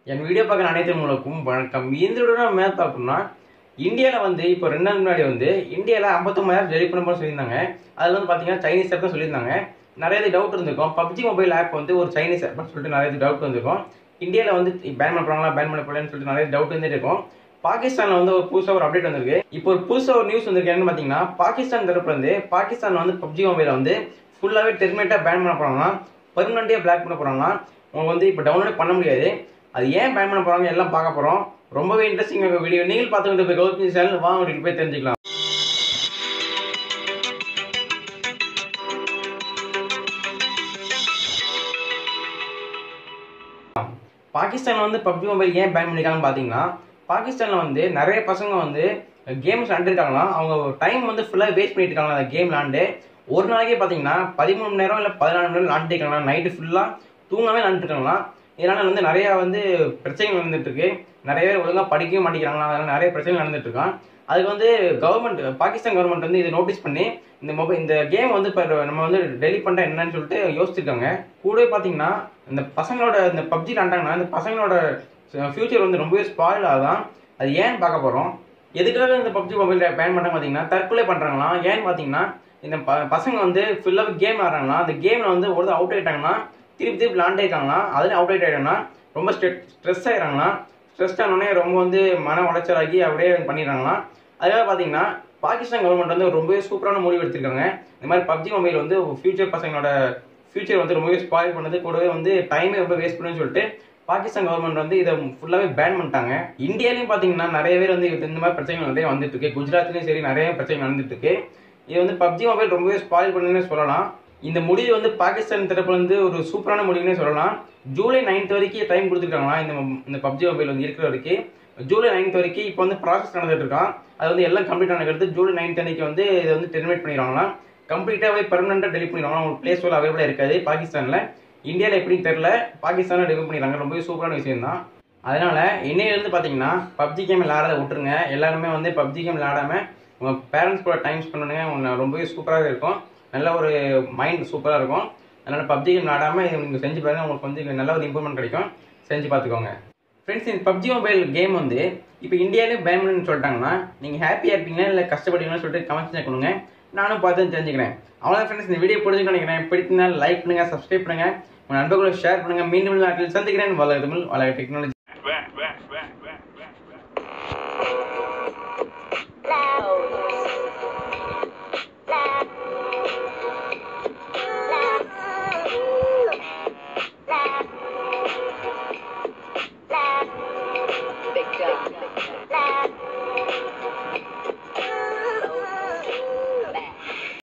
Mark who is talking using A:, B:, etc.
A: என் video பார்க்குற அனைத்து மூலக்கும் வணக்கம் இந்த வீடியோ நம்ம மேலே பார்க்கணும்னா இந்தியாவில் வந்து இப்போ ரெண்டு நாள் முன்னாடி வந்து இந்தியாவில் ஐம்பத்தொம்பதாயிரம் டெலிட் பண்ண போல சொல்லியிருந்தாங்க அதில் வந்து பார்த்தீங்கன்னா சைனீஸ் ஆப் தான் சொல்லியிருந்தாங்க நிறைய இது டவுட் இருந்திருக்கும் பப்ஜி மொபைல் ஆப் வந்து ஒரு சைனீஸ் ஆப்னு சொல்லிட்டு நிறைய டவுட் வந்திருக்கும் இந்தியாவில் வந்து பேன் பண்ண போகிறாங்களா பேன் பண்ண போகலன்னு சொல்லிட்டு நிறைய டவுட் வந்துட்டு இருக்கும் பாகிஸ்தான்ல வந்து ஒரு புதுசாக ஒரு அப்டேட் வந்திருக்கு இப்போ ஒரு புதுசாக ஒரு நியூஸ் வந்திருக்கு என்னன்னு பார்த்தீங்கன்னா பாகிஸ்தான் தரப்புல இருந்து பாகிஸ்தான் வந்து பப்ஜி மொபைலை வந்து ஃபுல்லாகவே டெர்மினேட்டாக பேன் பண்ண போகிறாங்கன்னா பெர்மனண்ட்டே பிளாக் பண்ண போகிறாங்கன்னா உங்களுக்கு வந்து இப்போ டவுன்லோட் பண்ண முடியாது அது ஏன் பேன் பண்ண போகிறாங்க எல்லாம் பார்க்க போகிறோம் ரொம்பவே இன்ட்ரெஸ்டிங் வீடியோ நீங்கள் பார்த்துக்கிட்டு போய் கௌதமி சேனல் வாங்க வீட்டுக்கு போய் தெரிஞ்சுக்கலாம் பாகிஸ்தான்ல வந்து பப்ஜி மொபைல் ஏன் பேன் பண்ணிருக்காங்கன்னு பார்த்தீங்கன்னா பாகிஸ்தான்ல வந்து நிறைய பசங்க வந்து கேம்ஸ் விளாண்டுருக்காங்களாம் அவங்க டைம் வந்து ஃபுல்லாக வேஸ்ட் பண்ணிட்டு இருக்காங்க அந்த கேம் விளாண்டு ஒரு நாளைக்கே பார்த்தீங்கன்னா பதிமூணு மணி நேரம் இல்லை பதினாலு மணி நேரம் விளாண்டுட்டு இருக்காங்களா நைட்டு ஃபுல்லாக தூங்காமே விளாண்டுட்டு இருக்காங்களாம் இதனால வந்து நிறைய வந்து பிரச்சனைகள் நடந்துட்டு இருக்கு நிறைய பேர் ஒழுங்காக படிக்கவே மாட்டேங்கிறாங்களா அதனால நிறைய பிரச்சனைகள் நடந்துட்டு இருக்கான் அதுக்கு வந்து கவர்மெண்ட் பாகிஸ்தான் கவர்மெண்ட் வந்து இதை நோட்டீஸ் பண்ணி இந்த மொபைல் இந்த கேம் வந்து இப்போ நம்ம வந்து டெலிட் பண்ணிட்டா என்னன்னு சொல்லிட்டு யோசிச்சிருக்காங்க கூடவே பார்த்தீங்கன்னா இந்த பசங்களோட இந்த பப்ஜி விளாண்டாங்கன்னா இந்த பசங்களோட ஃபியூச்சர் வந்து ரொம்பவே ஸ்பாயில் ஆகும் அது ஏன்னு பார்க்க போகிறோம் எதுக்காக இந்த பப்ஜி மொபைல் பேன் பண்ணுறாங்க பார்த்தீங்கன்னா தற்கொலை பண்ணுறாங்களாம் ஏன்னு பார்த்தீங்கன்னா இந்த ப பசங்க வந்து ஃபுல்லாக கேம் ஆடுறாங்களா அந்த கேமில் வந்து ஒரு அவுட் ஆயிட்டாங்கன்னா திருப்பி திருப்பி விளாண்டே இருக்காங்களா அதில் அவுட் ஆயிட் ஆகிட்டாங்கன்னா ரொம்ப ஸ்ட்ரெஸ் ஸ்ட்ரெஸ் ஆயிடுறாங்களா ஸ்ட்ரெஸ் ஆனோடனே ரொம்ப வந்து மன உளைச்சலாகி அப்படியே பண்ணிடுறாங்களாம் அதுக்காக பார்த்தீங்கன்னா பாகிஸ்தான் கவர்மெண்ட் வந்து ரொம்பவே சூப்பரான முடிவு எடுத்திருக்காங்க இந்த மாதிரி பப்ஜி மொபைல் வந்து ஃபியூச்சர் பசங்களோட ஃபியூச்சர் வந்து ரொம்பவே ஸ்பாயில் பண்ணது கூடவே வந்து டைமே ரொம்ப வேஸ்ட் பண்ணுன்னு சொல்லிட்டு பாகிஸ்தான் கவர்மெண்ட் வந்து இதை ஃபுல்லாகவே பேன் பண்ணிட்டாங்க இந்தியாலையும் பார்த்தீங்கன்னா நிறைய பேர் வந்து இந்த மாதிரி பிரச்சனைகள் நிறைய வந்துட்டு இருக்கு குஜராத்லையும் சரி நிறைய பிரச்சனைகள் நடந்துட்டு இருக்கு இது வந்து பப்ஜி மொபைல் ரொம்பவே ஸ்பாயில் பண்ணுன்னு சொல்லலாம் இந்த முடிவு வந்து பாகிஸ்தான் தரப்புல இருந்து ஒரு சூப்பரான முடிவுனே சொல்லலாம் ஜூலை நைன்த் வரைக்கும் டைம் கொடுத்துருக்காங்களா இந்த இந்த பப்ஜி மொபைல் வந்து இருக்கிற வரைக்கும் ஜூலை நைன்த் வரைக்கும் இப்போ வந்து ப்ராசஸ் நடந்துட்டு இருக்கான் அது வந்து எல்லாம் கம்ப்ளீட் ஆனது ஜூலை நைன்த் அன்னைக்கு வந்து இதை வந்து டெர்மினேட் பண்ணிடுவாங்களாம் கம்ப்ளீட்டாகவே பெர்மனெண்ட்டாக டெலிட் பண்ணிடுவாங்க உங்களுக்கு பிளே ஸ்டோர் அவைலபிளாக இருக்காது பாகிஸ்தானில் இந்தியாவில் எப்படின்னு தெரில பாகிஸ்தானில் டெலிட் பண்ணிடுறாங்க ரொம்பவே சூப்பரான விஷயம் தான் அதனால இன்னையிலேருந்து பார்த்தீங்கன்னா பப்ஜி கேம் விளாடாத விட்டுருங்க எல்லாருமே வந்து பப்ஜி கேம் விளாடாம உங்கள் பேரண்ட்ஸ் கூட டைம் ஸ்பெண்ட் பண்ணுங்க உங்களுக்கு ரொம்பவே சூப்பராக இருக்கும் நல்ல ஒரு மைண்ட் சூப்பராக இருக்கும் அதனால் பப்ஜி கேம் விளாடாமல் இது நீங்கள் செஞ்சு பாருங்க உங்களுக்கு வந்து நல்ல ஒரு இம்ப்ரூவ்மெண்ட் கிடைக்கும் செஞ்சு பார்த்துக்கோங்க ஃப்ரெண்ட்ஸ் இந்த பப்ஜி மொபைல் கேம் வந்து இப்போ இந்தியாவிலே பேன் பண்ணுன்னு சொல்லிட்டாங்கன்னா நீங்கள் ஹாப்பியாக இருப்பீங்களா இல்லை கஷ்டப்படுவீங்கன்னு சொல்லிட்டு கமெண்ட்ஸ் பண்ணுங்க நானும் பார்த்து தெரிஞ்சுக்கிறேன் அவ்வளோதான் ஃப்ரெண்ட்ஸ் இந்த வீடியோ பிடிச்சி நினைக்கிறேன் பிடிச்சிருந்தால் லைக் பண்ணுங்கள் சப்ஸ்கிரைப் பண்ணுங்கள் உங்கள் நண்பர்களை ஷேர் பண்ணுங்கள் மீண்டும் நாட்டில் சந்திக்கிறேன் வளர தமிழ் வளர டெக்னாலஜி
B: Big job.